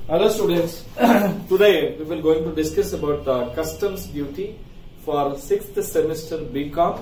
Hello students, today we will going to discuss about uh, customs duty for sixth semester BCom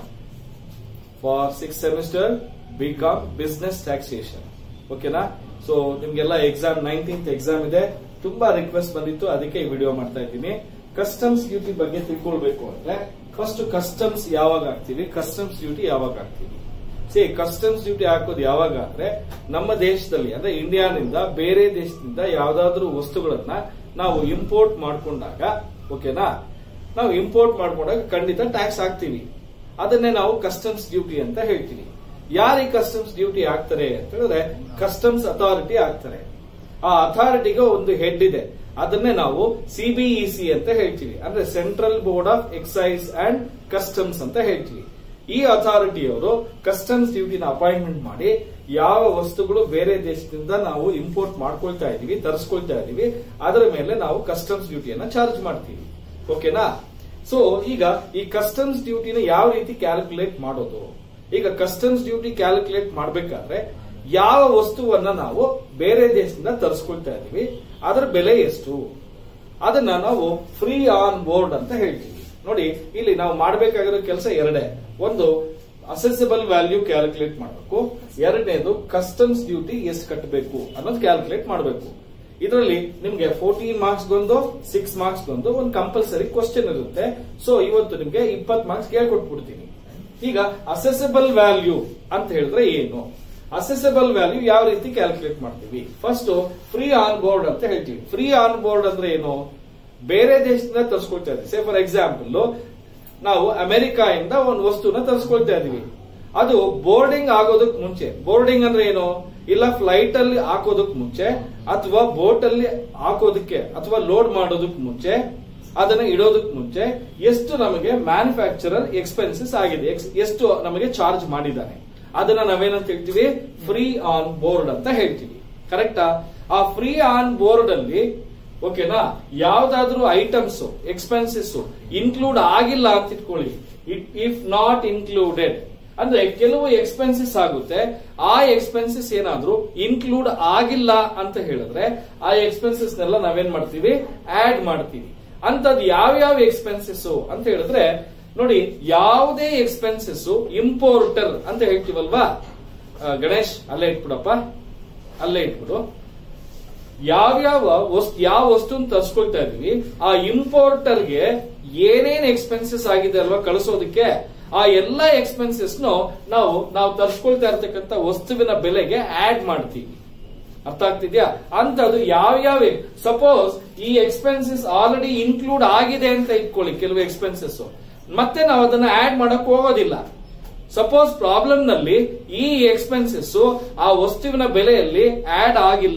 for sixth semester BCom business taxation. ಓಕೆನಾ so ನಿಮ್ಗೆಲ್ಲ exam nineteenth exam ಇದೆ ತುಂಬಾ request ಬಂದಿತ್ತು ಅದಕ್ಕೆ ಈ video ಮಾಡ್ತಾ ಇದ್ದೀನಿ customs duty ಬಗ್ಗೆ ತಿಳ್ಕೊಳ್ಬೇಕು ಅಂದ್ರೆ ಫಸ್ಟ್ ಕಸ್ಟಮ್ಸ್ ಯಾವಾಗ ಹಾಕ್ತಿವಿ ಕಸ್ಟಮ್ಸ್ ಡ್ಯೂಟಿ ಯಾವಾಗ ಹಾಕ್ತಿವಿ ಸಿ ಕಸ್ಟಮ್ಸ್ ಡ್ಯೂಟಿ ಹಾಕೋದು ಯಾವಾಗ ಅಂದ್ರೆ ನಮ್ಮ ದೇಶದಲ್ಲಿ ಅಂದ್ರೆ ಇಂಡಿಯಾನಿಂದ ಬೇರೆ ದೇಶದಿಂದ ಯಾವ್ದಾದ್ರು ವಸ್ತುಗಳನ್ನ ನಾವು ಇಂಪೋರ್ಟ್ ಮಾಡ್ಕೊಂಡಾಗ ಓಕೆನಾ ನಾವು ಇಂಪೋರ್ಟ್ ಮಾಡ್ಕೊಂಡಾಗ ಖಂಡಿತ ಟ್ಯಾಕ್ಸ್ ಹಾಕ್ತಿವಿ ಅದನ್ನೇ ನಾವು ಕಸ್ಟಮ್ಸ್ ಡ್ಯೂಟಿ ಅಂತ ಹೇಳ್ತೀವಿ ಯಾರಿಗೆ ಕಸ್ಟಮ್ಸ್ ಡ್ಯೂಟಿ ಹಾಕ್ತಾರೆ ಅಂತ ಹೇಳಿದ್ರೆ ಕಸ್ಟಮ್ಸ್ ಅಥಾರಿಟಿ ಹಾಕ್ತಾರೆ ಆ ಅಥಾರಿಟಿಗೆ ಒಂದು ಹೆಡ್ ಇದೆ ಅದನ್ನೇ ನಾವು ಸಿಬಿಇಸಿ ಅಂತ ಹೇಳ್ತೀವಿ ಅಂದ್ರೆ central board of excise and customs ಅಂತ ಹೇಳ್ತೀವಿ ಈ ಅಥಾರಿಟಿಯವರು ಕಸ್ಟಮ್ಸ್ ಡ್ಯೂಟಿನ ಅಪಾಯಿಂಟ್ಮೆಂಟ್ ಮಾಡಿ ಯಾವ ವಸ್ತುಗಳು ಬೇರೆ ದೇಶದಿಂದ ನಾವು ಇಂಪೋರ್ಟ್ ಮಾಡ್ಕೊಳ್ತಾ ಇದೀವಿ ತರಿಸ್ಕೊಳ್ತಾ ಇದೀವಿ ಅದರ ಮೇಲೆ ನಾವು ಕಸ್ಟಮ್ಸ್ ಡ್ಯೂಟಿಯನ್ನ ಚಾರ್ಜ್ ಮಾಡ್ತೀವಿ ಓಕೆನಾ ಸೊ ಈಗ ಈ ಕಸ್ಟಮ್ಸ್ ಡ್ಯೂಟಿನ ಯಾವ ರೀತಿ ಕ್ಯಾಲ್ಕುಲೇಟ್ ಮಾಡೋದು ಈಗ ಕಸ್ಟಮ್ಸ್ ಡ್ಯೂಟಿ ಕ್ಯಾಲ್ಕುಲೇಟ್ ಮಾಡಬೇಕಾದ್ರೆ ಯಾವ ವಸ್ತುವನ್ನ ನಾವು ಬೇರೆ ದೇಶದಿಂದ ತರಿಸ್ಕೊಳ್ತಾ ಇದೀವಿ ಅದರ ಬೆಲೆ ಎಷ್ಟು ಅದನ್ನ ನಾವು ಫ್ರೀ ಆನ್ ಬೋರ್ಡ್ ಅಂತ ಹೇಳ್ತೀವಿ ನೋಡಿ ಇಲ್ಲಿ ನಾವು ಮಾಡಬೇಕಾಗಿರೋ ಕೆಲಸ ಎರಡೇ ಒಂದು ಅಸೆಸಿಬಲ್ ವ್ಯಾಲ್ಯೂ ಕ್ಯಾಲ್ಕುಲೇಟ್ ಮಾಡಬೇಕು ಎರಡನೇದು ಕಸ್ಟಮ್ಸ್ ಡ್ಯೂಟಿ ಎಷ್ಟು ಕಟ್ಟಬೇಕು ಅನ್ನೋದು ಕ್ಯಾಲ್ಕುಲೇಟ್ ಮಾಡಬೇಕು ಇದರಲ್ಲಿ ನಿಮ್ಗೆ ಫೋರ್ಟೀನ್ ಮಾರ್ಕ್ಸ್ ಗೊಂದು ಸಿಕ್ಸ್ ಮಾರ್ಕ್ಸ್ ಗೊಂದು ಒಂದು ಕಂಪಲ್ಸರಿ ಕ್ವಶನ್ ಇರುತ್ತೆ ಸೊ ಇವತ್ತು ನಿಮ್ಗೆ ಇಪ್ಪತ್ ಮಾರ್ಕ್ಸ್ ಕೇಳ್ಕೊಟ್ಬಿಡ್ತೀನಿ ಈಗ ಅಸೆಸಿಬಲ್ ವ್ಯಾಲ್ಯೂ ಅಂತ ಹೇಳಿದ್ರೆ ಏನು ಅಸೆಸಿಬಲ್ ವ್ಯಾಲ್ಯೂ ಯಾವ ರೀತಿ ಕ್ಯಾಲ್ಕುಲೇಟ್ ಮಾಡ್ತೀವಿ ಫಸ್ಟ್ ಫ್ರೀ ಆನ್ ಬೋರ್ಡ್ ಅಂತ ಹೇಳ್ತೀವಿ ಫ್ರೀ ಆನ್ ಬೋರ್ಡ್ ಅಂದ್ರೆ ಏನು ಬೇರೆ ದೇಶದಿಂದ ತರಿಸ್ಕೊಳ್ತಾ ಇದ್ದೀವಿ ಸೇ ಫಾರ್ ಎಕ್ಸಾಂಪಲ್ ನಾವು ಅಮೆರಿಕಾ ಇಂದ ಒಂದು ವಸ್ತುನ ತರಿಸ್ಕೊಳ್ತಾ ಇದೀವಿ ಅದು ಬೋರ್ಡಿಂಗ್ ಆಗೋದಕ್ ಮುಂಚೆ ಬೋರ್ಡಿಂಗ್ ಅಂದ್ರೆ ಏನು ಇಲ್ಲ ಫ್ಲೈಟ್ ಅಲ್ಲಿ ಹಾಕೋದಕ್ ಮುಂಚೆ ಅಥವಾ ಬೋಟ್ ಅಲ್ಲಿ ಹಾಕೋದಕ್ಕೆ ಅಥವಾ ಲೋಡ್ ಮಾಡೋದಕ್ ಮುಂಚೆ ಅದನ್ನ ಇಡೋದಕ್ ಮುಂಚೆ ಎಷ್ಟು ನಮಗೆ ಮ್ಯಾನುಫ್ಯಾಕ್ಚರರ್ ಎಕ್ಸ್ಪೆನ್ಸಸ್ ಆಗಿದೆ ಎಕ್ಸ್- ಎಷ್ಟು ನಮಗೆ ಚಾರ್ಜ್ ಮಾಡಿದ್ದಾನೆ ಅದನ್ನ ನಾವೇನಂತ ಹೇಳ್ತೀವಿ ಫ್ರೀ ಆನ್ ಬೋರ್ಡ್ ಅಂತ ಹೇಳ್ತೀವಿ ಕರೆಕ್ಟಾ ಆ ಫ್ರೀ ಆನ್ ಬೋರ್ಡ್ ಅಲ್ಲಿ ಓಕೆನಾ ಯಾವ್ದಾದ್ರು ಐಟಮ್ಸ್ ಎಕ್ಸ್ಪೆನ್ಸಸ್ ಇನ್ಕ್ಲೂಡ್ ಆಗಿಲ್ಲ ಅಂತ ಇಟ್ಕೊಳ್ಳಿ ಇಫ್ ನಾಟ್ ಇನ್ಕ್ಲೂಡೆಡ್ ಅಂದ್ರೆ ಕೆಲವು ಎಕ್ಸ್ಪೆನ್ಸಸ್ ಆಗುತ್ತೆ ಆ ಎಕ್ಸ್ಪೆನ್ಸಸ್ ಏನಾದ್ರೂ ಇನ್ಕ್ಲೂಡ್ ಆಗಿಲ್ಲ ಅಂತ ಹೇಳಿದ್ರೆ ಆ ಎಕ್ಸ್ಪೆನ್ಸಸ್ ನೆಲ್ಲ ನಾವೇನ್ ಮಾಡ್ತೀವಿ ಆಡ್ ಮಾಡ್ತೀವಿ ಅಂತದ್ ಯಾವ್ಯಾವ ಎಕ್ಸ್ಪೆನ್ಸಸ್ ಅಂತ ಹೇಳಿದ್ರೆ ನೋಡಿ ಯಾವುದೇ ಎಕ್ಸ್ಪೆನ್ಸಸ್ ಇಂಪೋರ್ಟರ್ ಅಂತ ಹೇಳ್ತೀವಲ್ವಾ ಆ, ಗಣೇಶ್ ಅಲ್ಲೇ ಇಟ್ಬಿಡಪ್ಪ ಅಲ್ಲೇ ಇಟ್ಬಿಡು ಯಾವ್ಯಾವ ವಸ್ತು ಯಾವ ವಸ್ತುನ ತರಿಸ್ಕೊಳ್ತಾ ಇದೀವಿ ಆ ಇಂಪೋರ್ಟರ್ಗೆ ಏನೇನ್ ಎಕ್ಸ್ಪೆನ್ಸಸ್ ಆಗಿದೆ ಅಲ್ವಾ ಕಳಿಸೋದಕ್ಕೆ ಆ ಎಲ್ಲಾ ಎಕ್ಸ್ಪೆನ್ಸಸ್ ನಾವು ನಾವು ತರಿಸ್ಕೊಳ್ತಾ ಇರ್ತಕ್ಕಂಥ ವಸ್ತುವಿನ ಬೆಲೆಗೆ ಆಡ್ ಮಾಡ್ತೀವಿ ಅರ್ಥ ಆಗ್ತಿದ್ಯಾ ಅಂತದ್ದು ಯಾವ್ಯಾವ ಸಪೋಸ್ ಈ ಎಕ್ಸ್ಪೆನ್ಸಸ್ ಆಲ್ರೆಡಿ ಇನ್ಕ್ಲೂಡ್ ಆಗಿದೆ ಅಂತ ಇಟ್ಕೊಳ್ಳಿ ಕೆಲವು ಎಕ್ಸ್ಪೆನ್ಸಸ್ ಮತ್ತೆ ನಾವು ಅದನ್ನ ಆಡ್ ಮಾಡಕ್ ಹೋಗೋದಿಲ್ಲ ಸಪೋಸ್ ಪ್ರಾಬ್ಲಮ್ ನಲ್ಲಿ ಈ ಎಕ್ಸ್ಪೆನ್ಸಸ್ ಆ ವಸ್ತುವಿನ ಬೆಲೆಯಲ್ಲಿ ಆಡ್ ಆಗಿಲ್ಲ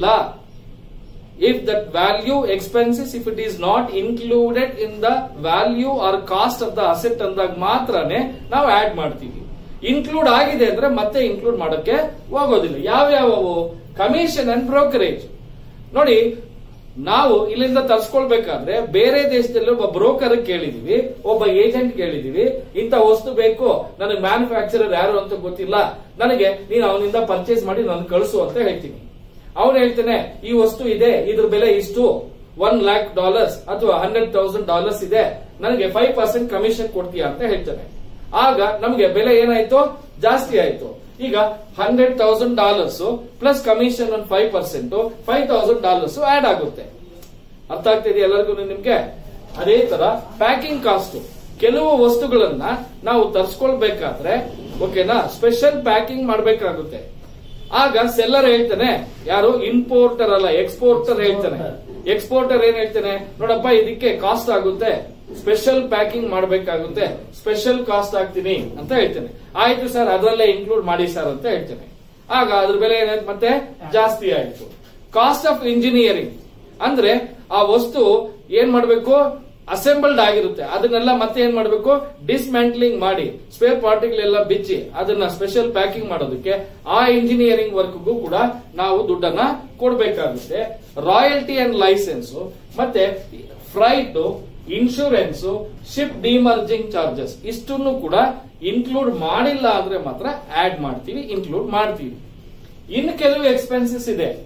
if that value expenses if it is not included in the value or cost of the asset ಅಂದಾಗ ಮಾತ್ರನೇ ನಾವು ಆಡ್ ಮಾಡ್ತೀವಿ ಇನ್ಕ್ಲೂಡ್ ಆಗಿದೆ ಅಂದ್ರೆ ಮತ್ತೆ ಇನ್ಕ್ಲೂಡ್ ಮಾಡೋಕೆ ಹೋಗೋದಿಲ್ಲ ಯಾವ್ಯಾವವು ಕಮಿಷನ್ ಅಂಡ್ ಬ್ರೋಕರೇಜ್ ನೋಡಿ ನಾವು ಇಲ್ಲಿಂದ ತರ್ಸ್ಕೊಳ್ಬೇಕಾದ್ರೆ ಬೇರೆ ದೇಶದಲ್ಲಿ ಒಬ್ಬ ಬ್ರೋಕರ್ ಕೇಳಿದೀವಿ ಒಬ್ಬ ಏಜೆಂಟ್ ಕೇಳಿದೀವಿ ಇಂಥ ವಸ್ತು ಬೇಕು ನನಗೆ ಮ್ಯಾನುಫ್ಯಾಕ್ಚರರ್ ಯಾರು ಅಂತ ಗೊತ್ತಿಲ್ಲ ನನಗೆ ನೀನು ಅವನಿಂದ ಪರ್ಚೇಸ್ ಮಾಡಿ ನಾನು ಕಳಿಸು ಅಂತ ಹೇಳ್ತೀನಿ ಅವನು ಹೇಳ್ತಾನೆ ಈ ವಸ್ತು ಇದೆ ಇದ್ರ ಬೆಲೆ ಇಷ್ಟು ಒನ್ ಲ್ಯಾಕ್ ಡಾಲರ್ಸ್ ಅಥವಾ ಹಂಡ್ರೆಡ್ ತೌಸಂಡ್ ಡಾಲರ್ಸ್ ಇದೆ ನನಗೆ ಫೈವ್ ಪರ್ಸೆಂಟ್ ಕಮಿಷನ್ ಕೊಡ್ತೀಯಾ ಅಂತ ಹೇಳ್ತಾನೆ ಆಗ ನಮಗೆ ಬೆಲೆ ಏನಾಯ್ತು ಜಾಸ್ತಿ ಆಯ್ತು ಈಗ hundred thousand dollars plus commission ಒಂದು five percent five thousand dollars add ಆಗುತ್ತೆ ಅರ್ಥ ಆಗ್ತಿದೆ ಎಲ್ಲರಿಗೂ ನಿಮ್ಗೆ ಅದೇ ತರ ಪ್ಯಾಕಿಂಗ್ ಕಾಸ್ಟ್ ಕೆಲವು ವಸ್ತುಗಳನ್ನ ನಾವು ತರಿಸ್ಕೊಳ್ಬೇಕಾದ್ರೆ ಓಕೆನಾ ಸ್ಪೆಷಲ್ ಪ್ಯಾಕಿಂಗ್ ಮಾಡಬೇಕಾಗುತ್ತೆ ಆಗ ಸೆಲ್ಲರ್ ಹೇಳ್ತಾನೆ ಯಾರು ಇಂಪೋರ್ಟರ್ ಅಲ್ಲ ಎಕ್ಸ್ಪೋರ್ಟರ್ ಹೇಳ್ತಾನೆ ಎಕ್ಸ್ಪೋರ್ಟರ್ ಏನ್ ಹೇಳ್ತಾನೆ ನೋಡಪ್ಪ ಇದಕ್ಕೆ ಕಾಸ್ಟ್ ಆಗುತ್ತೆ ಸ್ಪೆಷಲ್ ಪ್ಯಾಕಿಂಗ್ ಮಾಡಬೇಕಾಗುತ್ತೆ ಸ್ಪೆಷಲ್ ಕಾಸ್ಟ್ ಆಗ್ತೀನಿ ಅಂತ ಹೇಳ್ತೇನೆ ಆಯ್ತು ಸರ್ ಅದರಲ್ಲೇ ಇನ್ಕ್ಲೂಡ್ ಮಾಡಿ ಸರ್ ಅಂತ ಹೇಳ್ತೇನೆ ಆಗ ಅದ್ರ ಬೆಲೆ ಏನಾಯ್ತು ಮತ್ತೆ ಜಾಸ್ತಿ ಆಯ್ತು ಕಾಸ್ಟ್ ಆಫ್ ಇಂಜಿನಿಯರಿಂಗ್ ಅಂದ್ರೆ ಆ ವಸ್ತು ಏನ್ ಮಾಡಬೇಕು ಅಸೆಂಬಲ್ಡ್ ಆಗಿರುತ್ತೆ ಅದನ್ನೆಲ್ಲ ಮತ್ತೆ ಏನ್ ಮಾಡಬೇಕು ಡಿಸ್ಮ್ಯಾಂಟ್ಲಿಂಗ್ ಮಾಡಿ ಸ್ಪೇರ್ ಪಾರ್ಟಿಗಳೆಲ್ಲ ಬಿಚ್ಚಿ ಅದನ್ನ ಸ್ಪೆಷಲ್ ಪ್ಯಾಕಿಂಗ್ ಮಾಡೋದಕ್ಕೆ ಆ ಇಂಜಿನಿಯರಿಂಗ್ ವರ್ಕ್ಗೂ ಕೂಡ ನಾವು ದುಡ್ಡನ್ನ ಕೊಡಬೇಕಾಗುತ್ತೆ ರಾಯಲ್ಟಿ ಅಂಡ್ ಲೈಸೆನ್ಸ್ ಮತ್ತೆ freight insurance ship demurrage charges ಇಷ್ಟನ್ನು ಕೂಡ ಇನ್ಕ್ಲೂಡ್ ಮಾಡಿಲ್ಲ ಅಂದ್ರೆ ಮಾತ್ರ ಆಡ್ ಮಾಡ್ತೀವಿ ಇನ್ಕ್ಲೂಡ್ ಮಾಡ್ತೀವಿ ಇನ್ನು ಕೆಲವು ಎಕ್ಸ್ಪೆನ್ಸಸ್ ಇದೆ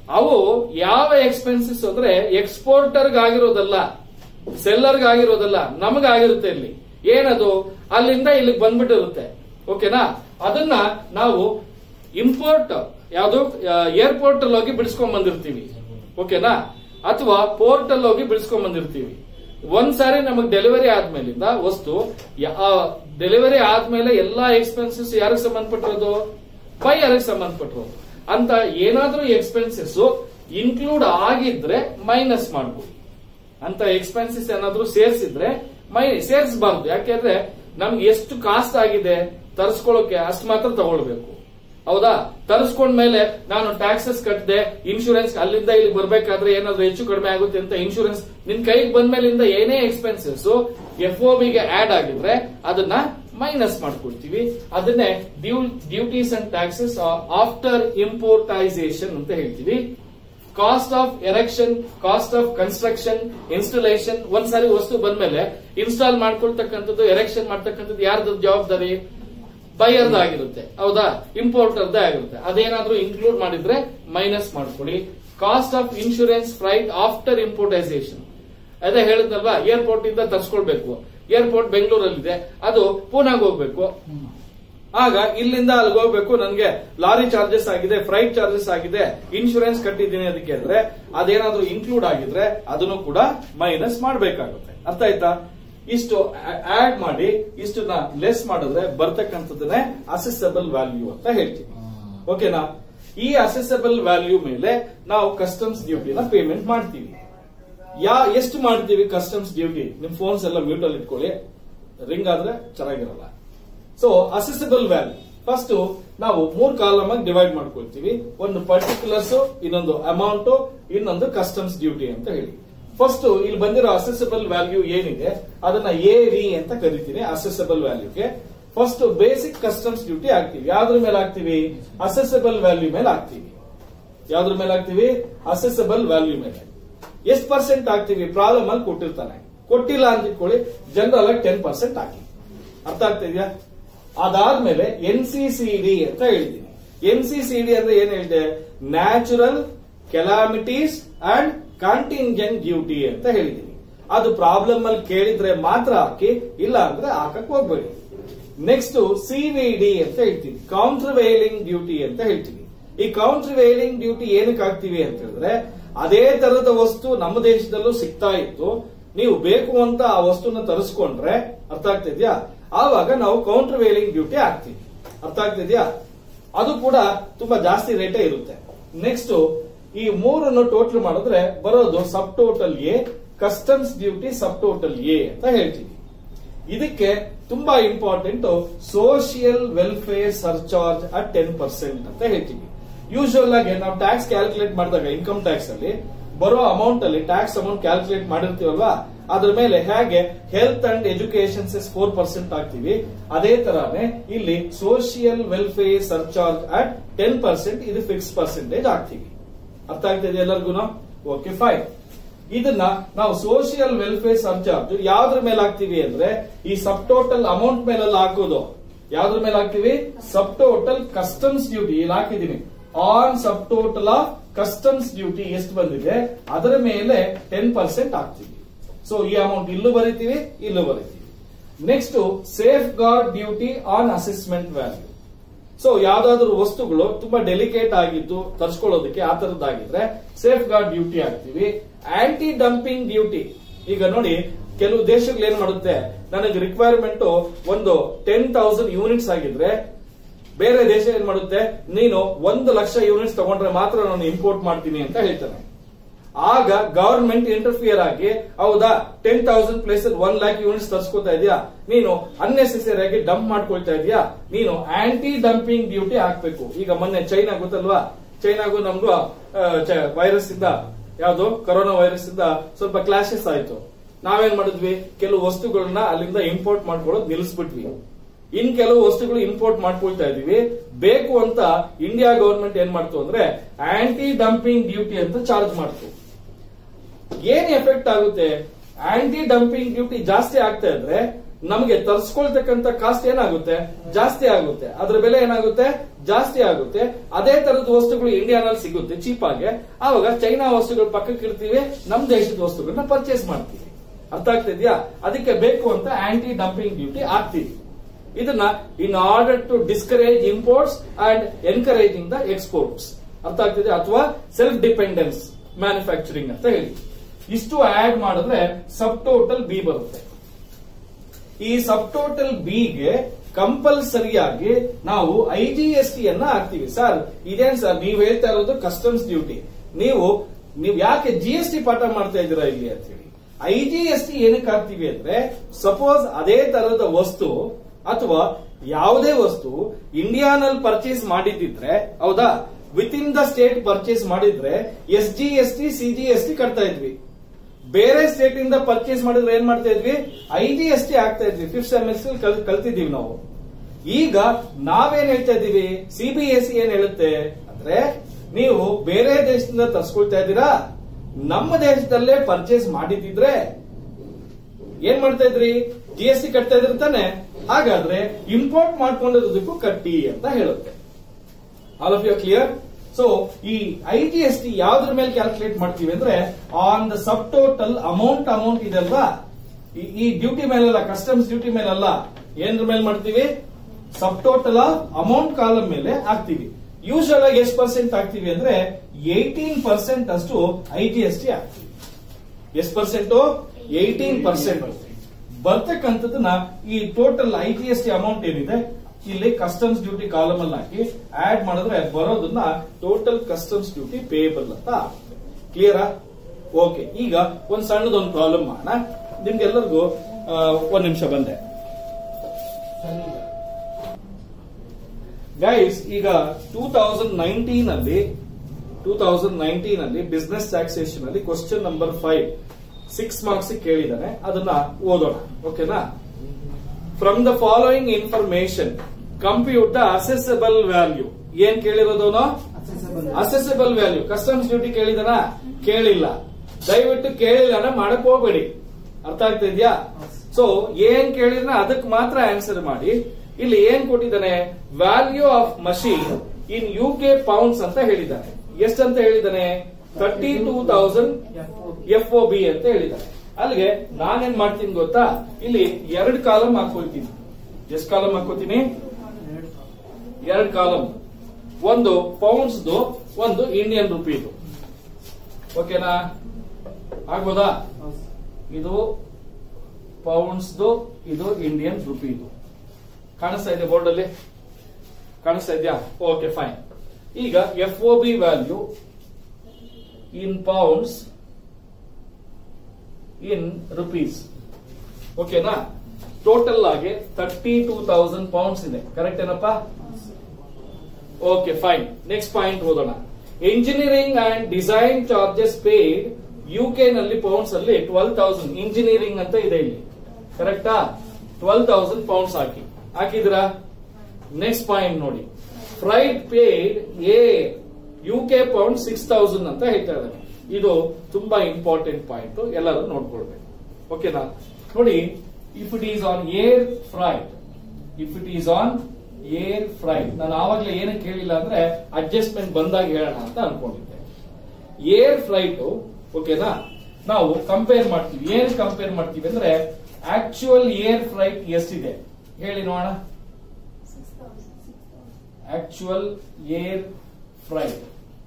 ಅವು ಯಾವ ಎಕ್ಸ್ಪೆನ್ಸಸ್ ಅಂದ್ರೆ ಎಕ್ಸ್ಪೋರ್ಟರ್ ಆಗಿರೋದಲ್ಲ ಸೆಲ್ಲರ್ ಆಗಿರೋದಲ್ಲ ನಮಗಾಗಿರುತ್ತೆ ಇಲ್ಲಿ ಏನದು ಅಲ್ಲಿಂದ ಇಲ್ಲಿಗೆ ಬಂದ್ಬಿಟ್ಟಿರುತ್ತೆ ಓಕೆನಾ ಅದನ್ನ ನಾವು ಇಂಪೋರ್ಟ್ ಯಾವುದು ಏರ್ಪೋರ್ಟ್ ಅಲ್ಲಿ ಹೋಗಿ ಬಿಡಿಸ್ಕೊಂಡ್ ಬಂದಿರ್ತೀವಿ ಓಕೆನಾ ಅಥವಾ ಪೋರ್ಟ್ ಅಲ್ಲಿ ಹೋಗಿ ಬಿಡಿಸ್ಕೊಂಡ್ ಬಂದಿರ್ತೀವಿ ಒಂದ್ ಸಾರಿ ನಮಗ್ ಡೆಲಿವರಿ ಆದ್ಮೇಲಿಂದ ವಸ್ತು ಡೆಲಿವರಿ ಆದ್ಮೇಲೆ ಎಲ್ಲಾ ಎಕ್ಸ್ಪೆನ್ಸಸ್ ಯಾರಿಗೆ ಸಂಬಂಧಪಟ್ಟಿರೋದು ಬೈ ಯಾರಿಗೆ ಸಂಬಂಧಪಟ್ಟಿರೋದು ಅಂತ ಏನಾದ್ರೂ ಎಕ್ಸ್ಪೆನ್ಸಸ್ ಇನ್ಕ್ಲೂಡ್ ಆಗಿದ್ರೆ ಮೈನಸ್ ಮಾಡ್ಬೋದು ಅಂತ ಎಕ್ಸ್ಪೆನ್ಸಸ್ ಏನಾದ್ರೂ ಸೇರಿಸಿದ್ರೆ ಮೈ ಸೇರಿಸಬಾರ್ದು ಯಾಕೆಂದ್ರೆ ನಮ್ಗೆ ಎಷ್ಟು ಕಾಸ್ಟ್ ಆಗಿದೆ ತರಿಸ್ಕೊಳ್ಳೋಕೆ ಅಷ್ಟು ಮಾತ್ರ ತಗೊಳ್ಬೇಕು ಹೌದಾ ತರಿಸ್ಕೊಂಡ್ಮೇಲೆ ನಾನು ಟ್ಯಾಕ್ಸಸ್ ಕಟ್ಟಿದೆ ಇನ್ಶೂರೆನ್ಸ್ ಅಲ್ಲಿಂದ ಇಲ್ಲಿ ಬರ್ಬೇಕಾದ್ರೆ ಏನಾದ್ರು ಹೆಚ್ಚು ಕಡಿಮೆ ಆಗುತ್ತೆ ಅಂತ ಇನ್ಶೂರೆನ್ಸ್ ನಿನ್ ಕೈಗೆ ಬಂದ್ಮೇಲಿಂದ ಏನೇ ಎಕ್ಸ್ಪೆನ್ಸಸ್ ಎಫ್ ಒ ಬಿಗೆ ಆಡ್ ಆಗಿದ್ರೆ ಅದನ್ನ ಮೈನಸ್ ಮಾಡ್ಕೊಳ್ತೀವಿ ಅದನ್ನೇ duties and taxes after importation ಅಂತ ಹೇಳ್ತೀವಿ cost of erection cost of construction installation ಒಂದ್ಸಾರಿ ವಸ್ತು ಬಂದ್ಮೇಲೆ ಇನ್ಸ್ಟಾಲ್ ಮಾಡ್ಕೊಳ್ತಕ್ಕಂಥದ್ದು ಎರೆಕ್ಷನ್ ಮಾಡ್ತಕ್ಕಂಥದ್ದು ಯಾರ್ದು ಜವಾಬ್ದಾರಿ ಬೈಯರ್ದ ಆಗಿರುತ್ತೆ ಹೌದಾ ಇಂಪೋರ್ಟರ್ದೇ ಆಗಿರುತ್ತೆ ಅದೇನಾದ್ರೂ ಇನ್ಕ್ಲೂಡ್ ಮಾಡಿದ್ರೆ ಮೈನಸ್ ಮಾಡ್ಕೊಳ್ಳಿ cost of insurance freight after importation ಅದೇ ಹೇಳಿದ್ನಲ್ವಾ ಏರ್ಪೋರ್ಟ್ ಇಂದ ತರ್ಸ್ಕೊಳ್ಬೇಕು ಏರ್ಪೋರ್ಟ್ ಬೆಂಗಳೂರಲ್ಲಿದೆ ಅದು ಪೂನಾಗ್ ಹೋಗ್ಬೇಕು ಆಗ ಇಲ್ಲಿಂದ ಅಲ್ಲಿಗೆ ಹೋಗ್ಬೇಕು ನನ್ಗೆ ಲಾರಿ ಚಾರ್ಜಸ್ ಆಗಿದೆ ಫ್ರೈಟ್ ಚಾರ್ಜಸ್ ಆಗಿದೆ ಇನ್ಶೂರೆನ್ಸ್ ಕಟ್ಟಿದ್ದೀನಿ ಅದಕ್ಕೆ ಅಂದ್ರೆ ಅದೇನಾದ್ರೂ ಇನ್ಕ್ಲೂಡ್ ಆಗಿದ್ರೆ ಅದನ್ನು ಕೂಡ ಮೈನಸ್ ಮಾಡಬೇಕಾಗುತ್ತೆ ಅರ್ಥ ಆಯ್ತಾ ಇಷ್ಟು ಆಡ್ ಮಾಡಿ ಇಷ್ಟನ್ನ ಲೆಸ್ ಮಾಡಿದ್ರೆ ಬರ್ತಕ್ಕಂಥದ್ದನ್ನೇ ಅಸೆಸಬಲ್ ವ್ಯಾಲ್ಯೂ ಅಂತ ಹೇಳ್ತೀವಿ ಓಕೆನಾ ಈ ಅಸೆಸಬಲ್ ವ್ಯಾಲ್ಯೂ ಮೇಲೆ ನಾವು ಕಸ್ಟಮ್ಸ್ ಡ್ಯೂಟಿನ ಪೇಮೆಂಟ್ ಮಾಡ್ತೀವಿ ಯಾ ಎಷ್ಟು ಮಾಡ್ತೀವಿ ಕಸ್ಟಮ್ಸ್ ಡ್ಯೂಟಿ ನಿಮ್ ಫೋನ್ಸ್ ಎಲ್ಲ ಮ್ಯೂಟ್ ಅಲ್ಲಿ ಇಟ್ಕೊಳ್ಳಿ ರಿಂಗ್ ಆದ್ರೆ ಚೆನ್ನಾಗಿರಲ್ಲ ಸೊ ಅಸೆಸಬಲ್ ವ್ಯಾಲ್ಯೂ ಫಸ್ಟ್ ನಾವು ಮೂರ್ ಕಾಲಮ್ ಆಗಿ ಡಿವೈಡ್ ಮಾಡ್ಕೊಳ್ತೀವಿ ಒಂದು ಪರ್ಟಿಕ್ಯುಲರ್ಸ್ ಇನ್ನೊಂದು ಅಮೌಂಟ್ ಇನ್ನೊಂದು ಕಸ್ಟಮ್ಸ್ ಡ್ಯೂಟಿ ಅಂತ ಹೇಳಿ ಫಸ್ಟ್ ಇಲ್ಲಿ ಬಂದಿರೋ ಅಸೆಸಬಲ್ ವ್ಯಾಲ್ಯೂ ಏನಿದೆ ಅದನ್ನ ಎ ವಿ ಅಂತ ಕರಿತೀನಿ ಅಸೆಸಬಲ್ ವ್ಯಾಲ್ಯೂಗೆ ಫಸ್ಟ್ ಬೇಸಿಕ್ ಕಸ್ಟಮ್ಸ್ ಡ್ಯೂಟಿ ಹಾಕ್ತಿವಿ ಯಾವ್ದ್ರ ಮೇಲೆ ಹಾಕ್ತಿವಿ ಅಸೆಸಬಲ್ ವ್ಯಾಲ್ಯೂ ಮೇಲೆ ಹಾಕ್ತಿವಿ ಯಾವ್ದ್ರ ಮೇಲೆ ಹಾಕ್ತಿವಿ ಅಸೆಸಬಲ್ ವ್ಯಾಲ್ಯೂ ಮೇಲೆ ಎಷ್ಟು ಪರ್ಸೆಂಟ್ ಹಾಕ್ತಿವಿ ಪ್ರಾಬ್ಲಮ್ ಅಲ್ಲಿ ಕೊಟ್ಟಿರ್ತಾನೆ ಕೊಟ್ಟಿಲ್ಲ ಅಂತ ಇಟ್ಕೊಳ್ಳಿ ಜನರಲ್ ಆಗಿ ಟೆನ್ ಪರ್ಸೆಂಟ್ ಹಾಕಿ ಅರ್ಥ ಆಗ್ತಾ ಇದೆಯಾ ಅದಾದ್ಮೇಲೆ ಎನ್ ಸಿ ಸಿ ಡಿ ಅಂತ ಹೇಳಿದೀನಿ ಎನ್ ಸಿ ಸಿ ಡಿ ಅಂದ್ರೆ ಏನ್ ಹೇಳಿದೆ natural calamities and contingent duty ಅಂತ ಹೇಳಿದೀನಿ ಅದು ಪ್ರಾಬ್ಲಮ್ ಅಲ್ಲಿ ಕೇಳಿದ್ರೆ ಮಾತ್ರ ಹಾಕಿ ಇಲ್ಲ ಅಂದ್ರೆ ಹಾಕಕ್ ಹೋಗ್ಬೇಡಿ ನೆಕ್ಸ್ಟ್ ಸಿ ವಿ ಡಿ ಅಂತ ಹೇಳ್ತೀನಿ ಕೌಂಟರ್ ವೇಲಿಂಗ್ ಡ್ಯೂಟಿ ಅಂತ ಹೇಳ್ತೀನಿ ಈ ಕೌಂಟರ್ ವೇಲಿಂಗ್ ಡ್ಯೂಟಿ ಏನಕ್ಕೆ ಹಾಕ್ತಿವಿ ಅಂತ ಹೇಳಿದ್ರೆ ಅದೇ ತರದ ವಸ್ತು ನಮ್ಮ ದೇಶದಲ್ಲೂ ಸಿಗ್ತಾ ಇತ್ತು ನೀವು ಬೇಕು ಅಂತ ಆ ವಸ್ತುನ ತರಿಸ್ಕೊಂಡ್ರೆ ಅರ್ಥ ಆಗ್ತಿದ್ಯಾ ಆವಾಗ ನಾವು ಕೌಂಟರ್ ವೇಲಿಂಗ್ ಡ್ಯೂಟಿ ಹಾಕ್ತೀವಿ ಅರ್ಥ ಆಗ್ತಿದ್ಯಾ ಅದು ಕೂಡ ತುಂಬಾ ಜಾಸ್ತಿ ರೇಟೇ ಇರುತ್ತೆ ನೆಕ್ಸ್ಟ್ ಈ ಮೂರನ್ನು ಟೋಟಲ್ ಮಾಡಿದ್ರೆ ಬರೋದು sub total A customs duty sub total A ಅಂತ ಹೇಳ್ತೀವಿ ಇದಕ್ಕೆ ತುಂಬಾ important social welfare surcharge at ten percent ಅಂತ ಹೇಳ್ತೀವಿ ಯೂಶುವಲ್ ಆಗಿ ನಾವು ಟ್ಯಾಕ್ಸ್ ಕ್ಯಾಲ್ಕುಲೇಟ್ ಮಾಡಿದಾಗ ಇನ್ಕಮ್ ಟ್ಯಾಕ್ಸ್ ಅಲ್ಲಿ ಬರೋ ಅಮೌಂಟ್ ಅಲ್ಲಿ ಟ್ಯಾಕ್ಸ್ ಅಮೌಂಟ್ ಕ್ಯಾಲ್ಕುಲೇಟ್ ಮಾಡಿರ್ತೀವಲ್ವಾ ಅದ್ರ ಮೇಲೆ ಹೇಗೆ health and education cess four percent ಹಾಕ್ತಿವಿ ಅದೇ ತರಾನೇ ಇಲ್ಲಿ social welfare surcharge at ten percent ಇದು ಫಿಕ್ಸ್ ಪರ್ಸೆಂಟೇಜ್ ಹಾಕ್ತಿವಿ ಅರ್ಥ ಆಗ್ತಿದೆ ಎಲ್ಲರಿಗೂ ಓಕೆ ಫೈನ್ ಇದನ್ನ ನಾವು ಸೋಷಿಯಲ್ ವೆಲ್ಫೇರ್ ಸರ್ಚಾರ್ಜ್ ಯಾವ್ದ್ರ ಮೇಲೆ ಹಾಕ್ತಿವಿ ಅಂದ್ರೆ ಈ ಸಬ್ ಟೋಟಲ್ ಅಮೌಂಟ್ ಮೇಲೆಲ್ಲ ಹಾಕೋದು ಯಾವ್ದ್ರ ಮೇಲೆ ಹಾಕ್ತಿವಿ ಸಬ್ ಟೋಟಲ್ ಕಸ್ಟಮ್ಸ್ ಡ್ಯೂಟಿ ಇಲ್ಲಿ ಹಾಕಿದೀನಿ on sub total of customs duty ಎಷ್ಟು ಬಂದಿದೆ ಅದರ ಮೇಲೆ ಟೆನ್ ಪರ್ಸೆಂಟ್ ಹಾಕ್ತಿವಿ ಸೊ ಈ ಅಮೌಂಟ್ ಇಲ್ಲೂ ಬರಿತೀವಿ ಇಲ್ಲೂ ಬರಿತೀವಿ next safeguard duty on assessment value so ಯಾವ್ದಾದ್ರು ವಸ್ತುಗಳು ತುಂಬಾ ಡೆಲಿಕೇಟ್ ಆಗಿದ್ದು ತರ್ಸ್ಕೊಳ್ಳೋದಕ್ಕೆ ಆ ತರದ್ದಾಗಿದ್ರೆ ಸೇಫ್ ಗಾರ್ಡ್ ಡ್ಯೂಟಿ ಹಾಕ್ತಿವಿ ಆಂಟಿ ಡಂಪಿಂಗ್ ಡ್ಯೂಟಿ ಈಗ ನೋಡಿ ಕೆಲವು ದೇಶಗಳು ಏನ್ ಮಾಡುತ್ತೆ ನನಗೆ ರಿಕ್ವೈರ್ಮೆಂಟ್ ಒಂದು ಟೆನ್ ತೌಸಂಡ್ ಯೂನಿಟ್ಸ್ ಆಗಿದ್ರೆ ಬೇರೆ ದೇಶ ಏನ್ ಮಾಡುತ್ತೆ ನೀನು ಒಂದು ಲಕ್ಷ ಯೂನಿಟ್ಸ್ ತಗೊಂಡ್ರೆ ಮಾತ್ರ ನಾನು ಇಂಪೋರ್ಟ್ ಮಾಡ್ತೀನಿ ಅಂತ ಹೇಳ್ತಾನೆ ಆಗ ಗವರ್ಮೆಂಟ್ ಇಂಟರ್ಫಿಯರ್ ಆಗಿ ಹೌದಾ ten thousand places one lakh units ತರ್ಸ್ಕೊತಾ ಇದೆಯಾ ನೀನು ಅನ್ನೆಸೆಸರಿ ಆಗಿ ಡಂಪ್ ಮಾಡ್ಕೊಳ್ತಾ ಇದೆಯಾ ನೀನು ಆಂಟಿ ಡಂಪಿಂಗ್ ಡ್ಯೂಟಿ ಹಾಕ್ಬೇಕು ಈಗ ಮೊನ್ನೆ ಚೈನಾ ಗೊತ್ತಲ್ವಾ ಚೈನಾಗೂ ನಮ್ಗೂ ವೈರಸ್ ಇಂದ ಯಾವುದು ಕೊರೋನಾ ವೈರಸ್ ಇಂದ ಸ್ವಲ್ಪ ಕ್ಲಾಶಸ್ ಆಯ್ತು ನಾವೇನ್ ಮಾಡಿದ್ವಿ ಕೆಲವು ವಸ್ತುಗಳನ್ನ ಅಲ್ಲಿಂದ ಇಂಪೋರ್ಟ್ ಮಾಡ್ಕೊಳ್ಳೋದು ನಿಲ್ಲಿಸ್ಬಿಟ್ವಿ ಇನ್ ಕೆಲವು ವಸ್ತುಗಳು ಇಂಪೋರ್ಟ್ ಮಾಡ್ಕೊಳ್ತಾ ಇದೀವಿ ಬೇಕು ಅಂತ ಇಂಡಿಯಾ ಗವರ್ಮೆಂಟ್ ಏನ್ ಮಾಡ್ತು ಅಂದ್ರೆ ಆಂಟಿ ಡಂಪಿಂಗ್ ಡ್ಯೂಟಿ ಅಂತ ಚಾರ್ಜ್ ಮಾಡ್ತು ಏನ್ ಎಫೆಕ್ಟ್ ಆಗುತ್ತೆ ಆಂಟಿ ಡಂಪಿಂಗ್ ಡ್ಯೂಟಿ ಜಾಸ್ತಿ ಆಗ್ತಾ ಇದ್ರೆ ನಮಗೆ ತರಿಸ್ಕೊಳ್ತಕ್ಕಂತ ಕಾಸ್ಟ್ ಏನಾಗುತ್ತೆ ಜಾಸ್ತಿ ಆಗುತ್ತೆ ಅದ್ರ ಬೆಲೆ ಏನಾಗುತ್ತೆ ಜಾಸ್ತಿ ಆಗುತ್ತೆ ಅದೇ ತರದ ವಸ್ತುಗಳು ಇಂಡಿಯಾನಲ್ಲಿ ಸಿಗುತ್ತೆ ಚೀಪ್ ಆಗಿ ಆವಾಗ ಚೈನಾ ವಸ್ತುಗಳು ಪಕ್ಕಕ್ಕೆ ಇಡ್ತೀವಿ ನಮ್ ದೇಶದ ವಸ್ತುಗಳನ್ನ ಪರ್ಚೇಸ್ ಮಾಡ್ತೀವಿ ಅರ್ಥ ಆಗ್ತಿದ್ಯಾ ಅದಕ್ಕೆ ಬೇಕು ಅಂತ ಆಂಟಿ ಡಂಪಿಂಗ್ ಡ್ಯೂಟಿ ಹಾಕ್ತೀವಿ ಇದನ್ನ in order to discourage imports and encouraging the exports ಅರ್ಥ ಆಗ್ತಿದೆ ಅಥವಾ ಸೆಲ್ಫ್ ಡಿಪೆಂಡೆನ್ಸ್ ಮ್ಯಾನುಫ್ಯಾಕ್ಚರಿಂಗ್ ಅಂತ ಹೇಳಿ ಇಷ್ಟು ಆಡ್ ಮಾಡಿದ್ರೆ ಸಬ್ ಟೋಟಲ್ ಬಿ ಬರುತ್ತೆ ಈ ಸಬ್ ಟೋಟಲ್ ಬಿಗೆ ಕಂಪಲ್ಸರಿಯಾಗಿ ನಾವು ಐ ಜಿ ಎಸ್ ಟಿ ಅನ್ನ ಹಾಕ್ತಿವಿ ಸರ್ ಇದೇನ್ ಸರ್ ನೀವು ಹೇಳ್ತಾ ಇರೋದು ಕಸ್ಟಮ್ಸ್ ಡ್ಯೂಟಿ ನೀವು ನೀವು ಯಾಕೆ ಜಿ ಎಸ್ ಟಿ ಪಾಠ ಮಾಡ್ತಾ ಇದ್ದೀರಾ ಇಲ್ಲಿ ಅಂತ ಹೇಳಿ ಐ ಜಿ ಎಸ್ ಟಿ ಏನಕ್ಕೆ ಹಾಕ್ತಿವಿ ಅಂದ್ರೆ ಸಪೋಸ್ ಅದೇ ತರದ ವಸ್ತು ಅಥವಾ ಯಾವುದೇ ವಸ್ತು ಇಂಡಿಯಾನಲ್ಲಿ ಪರ್ಚೇಸ್ ಮಾಡಿದ್ರೆ ಹೌದಾ with in the state purchase ಮಾಡಿದ್ರೆ S G S T C G S T ಕಟ್ತಾ ಇದ್ವಿ ಬೇರೆ ಸ್ಟೇಟ್ ಇಂದ ಪರ್ಚೇಸ್ ಮಾಡಿದ್ರೆ ಏನ್ ಮಾಡ್ತಾ ಇದ್ವಿ ಐ ಜಿ ಎಸ್ ಟಿ ಆಗ್ತಾ ಇದ್ವಿ ಫಿಫ್ತ್ ಸೆಮಿಸ್ಟರ್ ಕಲ್ತಿದೀವಿ ನಾವು ಈಗ ನಾವೇನ್ ಹೇಳ್ತಾ ಇದೀವಿ ಸಿ ಬಿ ಎಸ್ ಏನ್ ಹೇಳುತ್ತೆ ಅಂದ್ರೆ ನೀವು ಬೇರೆ ದೇಶದಿಂದ ತರ್ಸ್ಕೊಳ್ತಾ ಇದ್ದೀರಾ ನಮ್ಮ ದೇಶದಲ್ಲೇ ಪರ್ಚೇಸ್ ಮಾಡಿದಿದ್ರೆ ಏನ್ ಮಾಡ್ತಾ ಇದ್ರಿ ಜಿ ಎಸ್ ಟಿ ಕಟ್ತಾ ಇದ್ರಿ ತಾನೆ ಹಾಗಾದ್ರೆ ಇಂಪೋರ್ಟ್ ಮಾಡ್ಕೊಂಡಿರೋದಕ್ಕೂ ಕಟ್ಟಿ ಅಂತ ಹೇಳುತ್ತೆ all of you clear so ಈ ಐ ಜಿ ಎಸ್ ಟಿ ಯಾವ್ದ್ರ ಮೇಲೆ ಕ್ಯಾಲ್ಕುಲೇಟ್ ಮಾಡ್ತೀವಿ ಅಂದ್ರೆ on the sub total amount amount ಇದೆಲ್ವಾ ಈ- ಈ ಡ್ಯೂಟಿ ಮೇಲಲ್ಲ ಕಸ್ಟಮ್ಸ್ ಡ್ಯೂಟಿ ಮೇಲಲ್ಲ ಏನ್ರ ಮೇಲೆ ಮಾಡ್ತೀವಿ ಸಬ್ ಟೋಟಲ್ ಅಮೌಂಟ್ ಕಾಲಮ್ ಮೇಲೆ ಹಾಕ್ತಿವಿ ಯೂಶಲ್ ಆಗಿ ಎಷ್ಟು ಪರ್ಸೆಂಟ್ ಹಾಕ್ತಿವಿ ಅಂದ್ರೆ ಏಯ್ಟೀನ್ ಪರ್ಸೆಂಟ್ ಅಷ್ಟು ಐ ಜಿ ಎಸ್ ಟಿ ಹಾಕ್ತಿವಿ ಎಷ್ಟು ಪರ್ಸೆಂಟ್ ಏಯ್ಟೀನ್ ಪರ್ಸೆಂಟ್ ಬರ್ತಕ್ಕಂಥದ್ದನ್ನ ಈ total I G S T amount ಏನಿದೆ ಇಲ್ಲಿ ಕಸ್ಟಮ್ಸ್ ಡ್ಯೂಟಿ ಕಾಲಮ್ ಅಲ್ಲಿ ಹಾಕಿ ಆಡ್ ಮಾಡಿದ್ರೆ ಬರೋದನ್ನ ಟೋಟಲ್ ಕಸ್ಟಮ್ಸ್ ಡ್ಯೂಟಿ ಪೇಬಲ್ ಅಂತ ಕ್ಲಿಯರಾ ಓಕೆ ಈಗ ಒಂದ್ ಸಣ್ಣದೊಂದು ಪ್ರಾಬ್ಲಮ್ ಮಾಡೋಣ ನಿಮ್ಗೆಲ್ಲರಿಗೂ ಆ, ಒಂದ್ ನಿಮಿಷ ಬಂದೆ ಗೈಸ್ ಈಗ ಟೂ ತೌಸಂಡ್ ನೈನ್ಟೀನ್ ಅಲ್ಲಿ ಟೂ ತೌಸಂಡ್ ನೈನ್ಟೀನ್ ಅಲ್ಲಿ ಬಿಸ್ನೆಸ್ ಟ್ಯಾಕ್ಸೇಷನ್ ಅಲ್ಲಿ question number five six marks ಕೇಳಿದಾನೆ ಅದನ್ನ ಓದೋಣ ಓಕೆನಾ from the following information compute the assessable value ಏನ್ ಕೇಳಿರೋದವನು ಅಸೆಸಬಲ್ ವ್ಯಾಲ್ಯೂ ಕಸ್ಟಮ್ಸ್ ಡ್ಯೂಟಿ ಕೇಳಿದನ ಕೇಳಿಲ್ಲ ದಯವಿಟ್ಟು ಕೇಳಿಲ್ಲ ಮಾಡಕ್ ಹೋಗ್ಬೇಡಿ ಅರ್ಥ ಆಗ್ತಾ ಇದೆಯಾ ಸೊ ಏನ್ ಕೇಳಿದ್ರೆ ಅದಕ್ಕೆ ಮಾತ್ರ ಆನ್ಸರ್ ಮಾಡಿ ಇಲ್ಲಿ ಏನ್ ಕೊಟ್ಟಿದ್ದಾನೆ value of machine in U K pounds ಅಂತ ಹೇಳಿದ್ದಾನೆ ಎಷ್ಟಂತ ಹೇಳಿದ್ದಾನೆ thirty two thousand F O B ಅಂತ ಹೇಳಿದ್ದಾನೆ ಅಲ್ಲಿಗೆ ನಾನೇನ್ ಮಾಡ್ತೀನಿ ಗೊತ್ತಾ ಇಲ್ಲಿ ಎರಡು ಕಾಲಮ್ ಹಾಕೊಳ್ತೀನಿ ಎಷ್ಟು ಕಾಲಮ್ ಹಾಕೋತೀನಿ ಎರಡು ಕಾಲಮ್ ಒಂದು ಪೌಂಡ್ಸ್ದು ಒಂದು ಇಂಡಿಯನ್ ರುಪೀದು ಓಕೆನಾ ಆಗ್ಬೋದಾ ಇದು ಪೌಂಡ್ಸ್ದು ಇದು ಇಂಡಿಯನ್ ರುಪೀದು ಕಾಣಿಸ್ತಾ ಇದೆ ಬೋರ್ಡ್ ಅಲ್ಲಿ ಕಾಣಿಸ್ತಾ ಇದೆಯಾ ಓಕೆ ಫೈನ್ ಈಗ F O B value in pounds in rupees ಓಕೆನಾ ಟೋಟಲ್ ಆಗಿ ತರ್ಟಿ ಟೂ ತೌಸಂಡ್ ಪೌಂಡ್ಸ್ ಇದೆ ಕರೆಕ್ಟ್ ಏನಪ್ಪಾ ಓಕೆ ಫೈನ್ ನೆಕ್ಸ್ಟ್ ಪಾಯಿಂಟ್ ಓದೋಣ engineering and design charges paid UK ನಲ್ಲಿ ಪೌಂಡ್ಸ್ ಅಲ್ಲಿ ಟ್ವೆಲ್ ತೌಸಂಡ್ ಇಂಜಿನಿಯರಿಂಗ್ ಅಂತ ಇದೆ ಇಲ್ಲಿ ಕರೆಕ್ಟಾ ಟ್ವೆಲ್ ತೌಸಂಡ್ ಪೌಂಡ್ಸ್ ಹಾಕಿ ಹಾಕಿದ್ರಾ ನೆಕ್ಸ್ಟ್ ಪಾಯಿಂಟ್ ನೋಡಿ freight paid a UK pound six thousand ಅಂತ ಹೇಳ್ತಾ ಇದ್ದಾರೆ ಇದು ತುಂಬಾ ಇಂಪಾರ್ಟೆಂಟ್ ಪಾಯಿಂಟ್ ಎಲ್ಲರೂ ನೋಡ್ಕೊಳ್ಬೇಕು ಓಕೆನಾ ನೋಡಿ if it is on air freight if it is on air freight ನಾನು ಆವಾಗಲೇ ಏನಕ್ಕೆ ಹೇಳಿಲ್ಲ ಅಂದ್ರೆ ಅಡ್ಜಸ್ಟ್ಮೆಂಟ್ ಬಂದಾಗ ಹೇಳೋಣ ಅಂತ ಅನ್ಕೊಂಡಿದ್ದೆ ಏರ್ ಫ್ಲೈಟ್ ಓಕೆನಾ ನಾವು ಕಂಪೇರ್ ಮಾಡ್ತೀವಿ ಏನ್ ಕಂಪೇರ್ ಮಾಡ್ತೀವಿ ಅಂದ್ರೆ ಆಕ್ಚುಯಲ್ ಏರ್ ಫ್ಲೈಟ್ ಎಷ್ಟಿದೆ ಹೇಳಿ ನೋಡೋಣ ಆಕ್ಚುಯಲ್ ಏರ್ ಫ್ಲೈಟ್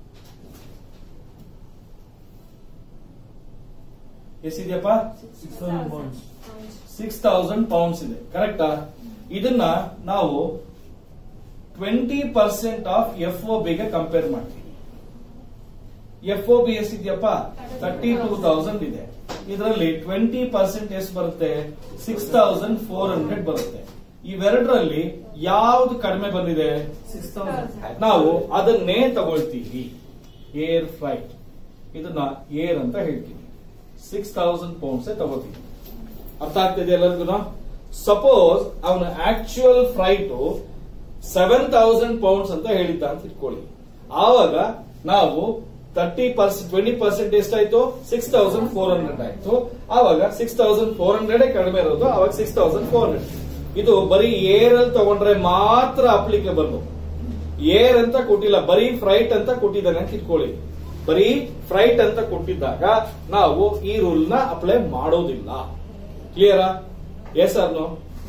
ಎಷ್ಟಿದೆಯಪ್ಪ ಸಿಕ್ಸ್ ತೌಸಂಡ್ ಪೌಂಡ್ಸ್ ಇದೆ ಕರೆಕ್ಟಾ ಇದನ್ನ ನಾವು twenty percent of F O ಬಿಗೆ ಕಂಪೇರ್ ಮಾಡ್ತೀವಿ ಎಫ್ ಒ ಬಿ ಎಷ್ಟಿದೆಯಪ್ಪ ತರ್ಟಿ ಟೂ ತೌಸಂಡ್ ಇದೆ ಇದರಲ್ಲಿ ಟ್ವೆಂಟಿ ಪರ್ಸೆಂಟ್ ಎಷ್ಟು ಬರುತ್ತೆ ಸಿಕ್ಸ್ ತೌಸಂಡ್ ಫೋರ್ ಹಂಡ್ರೆಡ್ ಬರುತ್ತೆ ಇವೆರಡರಲ್ಲಿ ಯಾವ್ದು ಕಡಿಮೆ ಬಂದಿದೆ ನಾವು ಅದನ್ನೇ ತಗೊಳ್ತೀವಿ ಏರ್ ಫ್ಲೈಟ್ ಇದನ್ನ ಏರ್ ಅಂತ ಹೇಳ್ತೀವಿ ಸಿಕ್ಸ್ ತೌಸಂಡ್ ಪೌಂಡ್ಸ್ ತಗೋತೀವಿ ಅರ್ಥ ಆಗ್ತಿದೆ ಎಲ್ಲರಿಗೂ ಸಪೋಸ್ ಅವನ actual flight seven thousand pounds ಅಂತ ಹೇಳಿದ್ದ ಅಂತ ಇಟ್ಕೊಳ್ಳಿ ಆವಾಗ ನಾವು ತರ್ಟಿ ಪರ್ಸೆಂಟ್ ಟ್ವೆಂಟಿ ಪರ್ಸೆಂಟ್ ಎಷ್ಟಾಯ್ತು ಸಿಕ್ಸ್ ತೌಸಂಡ್ ಫೋರ್ ಹಂಡ್ರೆಡ್ ಆಯ್ತು ಆವಾಗ ಸಿಕ್ಸ್ ತೌಸಂಡ್ ಫೋರ್ ಹಂಡ್ರೆಡ್ ಕಡಿಮೆ ಇರೋದು ಅವಾಗ ಸಿಕ್ಸ್ ತೌಸಂಡ್ ಫೋರ್ ಹಂಡ್ರೆಡ್ ಇದು ಬರೀ ಏರ್ ಅಲ್ಲಿ ತಗೊಂಡ್ರೆ ಮಾತ್ರ ಅಪ್ಲಿಕೇಬಲ್ ಏರ್ ಅಂತ ಕೊಟ್ಟಿಲ್ಲ ಬರೀ ಫ್ರೈಟ್ ಅಂತ ಕೊಟ್ಟಿದ್ದಾನೆ ಅಂತ ಇಟ್ಕೊಳ್ಳಿ ಬರೀ ಫ್ರೈಟ್ ಅಂತ ಕೊಟ್ಟಿದ್ದಾಗ ನಾವು ಈ ರೂಲ್ ನ ಅಪ್ಲೈ ಮಾಡೋದಿಲ್ಲ ಕ್ಲಿಯರಾ ಎಸ್ ನೋ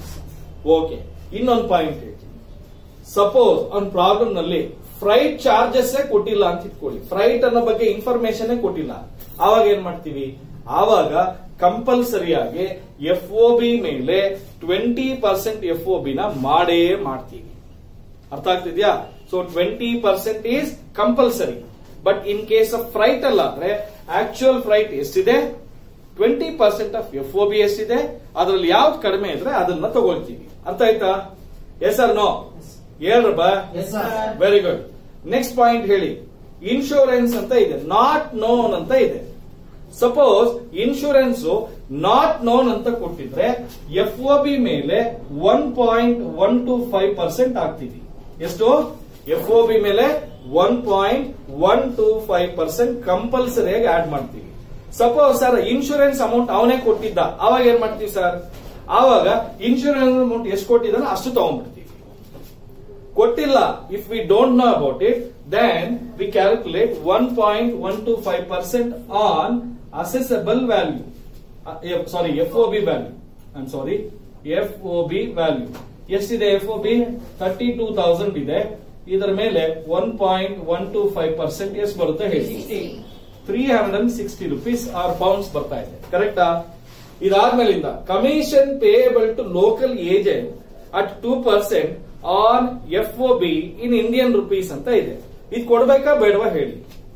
ಓಕೆ ಇನ್ನೊಂದು ಪಾಯಿಂಟ್ ಹೇಳ್ತೀನಿ ಸಪೋಸ್ ಒಂದು ಪ್ರಾಬ್ಲಮ್ ನಲ್ಲಿ ಫ್ರೈಟ್ ಚಾರ್ಜಸ್ ಕೊಟ್ಟಿಲ್ಲ ಅಂತ ಇಟ್ಕೊಳ್ಳಿ ಫ್ರೈಟ್ ಅನ್ನೋ ಬಗ್ಗೆ ಇನ್ಫಾರ್ಮೇಶನ್ ಕೊಟ್ಟಿಲ್ಲ ಆವಾಗ ಏನ್ ಮಾಡ್ತೀವಿ ಆವಾಗ ಕಂಪಲ್ಸರಿಯಾಗಿ ಎಫ್ ಒ ಬಿ ಮೇಲೆ twenty percent F O B ನ ಮಾಡೇ ಮಾಡ್ತೀವಿ ಅರ್ಥ ಆಗ್ತಿದ್ಯಾ so twenty percent is compulsory but in case of freight ಅಲ್ಲ ಅಂದ್ರೆ ಆಕ್ಚುಯಲ್ ಫ್ರೈಟ್ ಎಷ್ಟಿದೆ twenty percent of F O B ಎಷ್ಟಿದೆ ಅದರಲ್ಲಿ ಯಾವ್ದು ಕಡಿಮೆ ಇದ್ರೆ ಅದನ್ನ ತಗೊಳ್ತೀವಿ ಅರ್ಥ ಆಯ್ತಾ ಎಸ್ ಆರ್ ನೋ ಹೇಳ್ರಪ್ಪ Yes, sir. Very good next point ಹೇಳಿ ಇನ್ಶೂರೆನ್ಸ್ ಅಂತ ಇದೆ ನಾಟ್ ನೋನ್ ಅಂತ ಇದೆ ಸಪೋಸ್ ಇನ್ಶೂರೆನ್ಸ್ ನಾಟ್ ನೋನ್ ಅಂತ ಕೊಟ್ಟಿದ್ರೆ ಎಫ್ ಒ ಬಿ ಮೇಲೆ one point one two five percent ಆಗ್ತೀವಿ ಎಷ್ಟು ಎಫ್ ಒ ಬಿ ಮೇಲೆ one point one two five percent ಕಂಪಲ್ಸರಿಯಾಗಿ ಆಡ್ ಮಾಡ್ತೀವಿ ಸಪೋಸ್ ಸರ್ ಇನ್ಶೂರೆನ್ಸ್ ಅಮೌಂಟ್ ಅವನೇ ಕೊಟ್ಟಿದ್ದ ಅವಾಗ ಏನ್ ಮಾಡ್ತೀವಿ ಸರ್ ಆವಾಗ ಇನ್ಶೂರೆನ್ಸ್ ಅಮೌಂಟ್ ಎಷ್ಟು ಕೊಟ್ಟಿದ್ದಾನೆ ಅಷ್ಟು ತಗೊಂಡ್ಬಿಡ್ತೀವಿ ಕೊಟ್ಟಿಲ್ಲ if we don't know about it then we calculate one point one two five percent on assessable value sorry F O B value I'm sorry F O B value ಎಷ್ಟಿದೆ F O B thirty two thousand ಇದೆ ಇದರ ಮೇಲೆ one point one two five percent ಎಷ್ಟು ಬರುತ್ತೆ ಹೇಳಿ three hundred and sixty rupees or pounds ಬರ್ತಾ ಇದೆ ಕರೆಕ್ಟಾ ಇದಾದ್ಮೇಲಿಂದ commission payable to local agent at two percent on F O B in Indian rupees ಅಂತ ಇದೆ ಇದು ಕೊಡ್ಬೇಕಾ ಬೇಡವಾ ಹೇಳಿ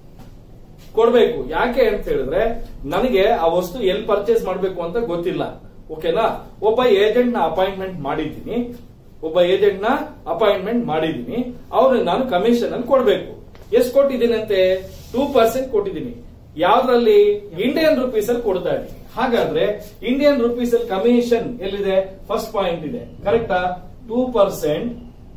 ಕೊಡ್ಬೇಕು ಯಾಕೆ ಅಂತ ಹೇಳಿದ್ರೆ ನನಗೆ ಆ ವಸ್ತು ಎಲ್ಲಿ ಪರ್ಚೇಸ್ ಮಾಡಬೇಕು ಅಂತ ಗೊತ್ತಿಲ್ಲ ಓಕೆನಾ ಒಬ್ಬ ಏಜೆಂಟ್ ನ ಅಪಾಯಿಂಟ್ಮೆಂಟ್ ಮಾಡಿದ್ದೀನಿ ಒಬ್ಬ ಏಜೆಂಟ್ ನ ಅಪಾಯಿಂಟ್ಮೆಂಟ್ ಮಾಡಿದ್ದೀನಿ ಅವ್ರಿಗೆ ನಾನು ಕಮಿಷನ್ ಅಲ್ಲಿ ಕೊಡ್ಬೇಕು ಎಷ್ಟು ಕೊಟ್ಟಿದ್ದೀನಿ ಅಂತೆ ಟೂ ಪರ್ಸೆಂಟ್ ಕೊಟ್ಟಿದ್ದೀನಿ ಯಾವ್ದ್ರಲ್ಲಿ ಇಂಡಿಯನ್ ರುಪೀಸ್ ಅಲ್ಲಿ ಕೊಡ್ತಾ ಇದ್ದೀನಿ ಹಾಗಾದ್ರೆ ಇಂಡಿಯನ್ ರುಪೀಸ್ ಅಲ್ಲಿ ಕಮಿಷನ್ ಎಲ್ಲಿದೆ ಫಸ್ಟ್ ಪಾಯಿಂಟ್ ಇದೆ ಕರೆಕ್ಟಾ two percent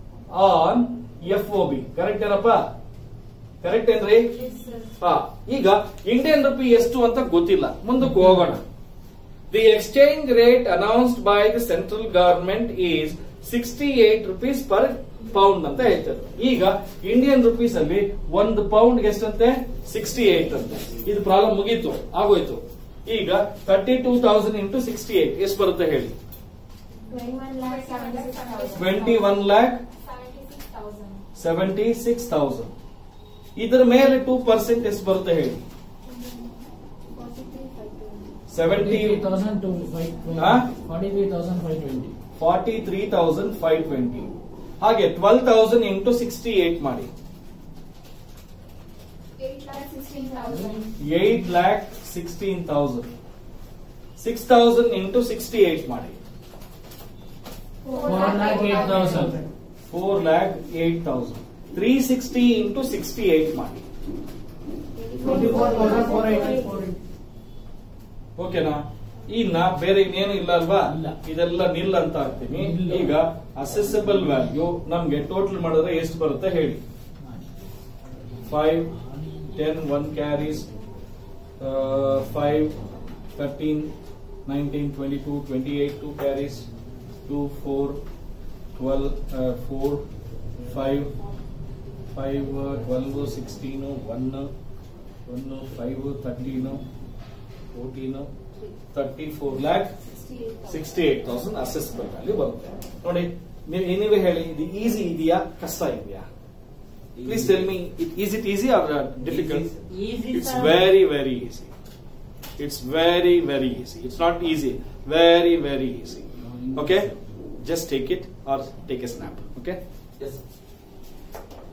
on F O B correct ಏನಪ್ಪ ಕರೆಕ್ಟ್ ಏನ್ರಿ ಹಾ ಈಗ ಇಂಡಿಯನ್ ರುಪಿ ಎಷ್ಟು ಅಂತ ಗೊತ್ತಿಲ್ಲ ಮುಂದಕ್ಕೆ ಹೋಗೋಣ the exchange rate announced by the central government is sixty eight rupees per pound ಅಂತ ಹೇಳ್ತಾರೆ ಈಗ ಇಂಡಿಯನ್ ರುಪೀಸ್ ಅಲ್ಲಿ ಒಂದು ಪೌಂಡ್ ಎಷ್ಟಂತೆ ಸಿಕ್ಸ್ಟಿ ಏಟ್ ಅಂತೆ ಇದು ಪ್ರಾಬ್ಲಮ್ ಮುಗೀತು ಆಗೋಯ್ತು ಈಗ thirty two thousand into sixty eight ಎಷ್ಟು ಬರುತ್ತೆ ಹೇಳಿ twenty one lakh seventy six thousand ಇದರ ಮೇಲೆ ಟೂ ಪರ್ಸೆಂಟ್ ಎಷ್ಟು ಬರುತ್ತೆ ಹೇಳಿ seventy thousand to five Huh? forty-three thousand five twenty. Forty three thousand five twenty ಹಾಗೆ twelve thousand into sixty eight ಮಾಡಿ eight lakh sixteen thousand six thousand into sixty eight ಮಾಡಿ Four lakh eight thousand. Four lakh eight thousand three sixty into sixty eight ಮಾಡಿ Forty-four thousand four eighty-four. ಓಕೆನಾ ಇನ್ನ ಬೇರೆ ಇನ್ನೇನು ಇಲ್ಲ ಅಲ್ವಾ ಇಲ್ಲ. ಇದೆಲ್ಲ ನಿಲ್ ಅಂತ ಹಾಕ್ತೀನಿ ಇಲ್ಲ. ಈಗ ಅಸೆಸಬಲ್ ವ್ಯಾಲ್ಯೂ ನಮ್ಗೆ ಟೋಟಲ್ ಮಾಡಿದ್ರೆ ಎಷ್ಟು ಬರುತ್ತೆ ಹೇಳಿ five ten one carries five thirteen nineteen twenty two twenty eight two carries two four twelve four five five twelve sixteen one one five thirteen fourteen thirty four lakh sixty eight thousand assessment value ಬರುತ್ತೆ ನೋಡಿ ನೀವು ನೀವೇ ಹೇಳಿ ಇದು easy ಇದೆಯಾ ಕಷ್ಟ ಇದೆಯಾ please tell me is it easy or difficult Easy, it's sir. Very very easy it's very very easy it's not easy very very easy okay just take it or take a snap okay Yes.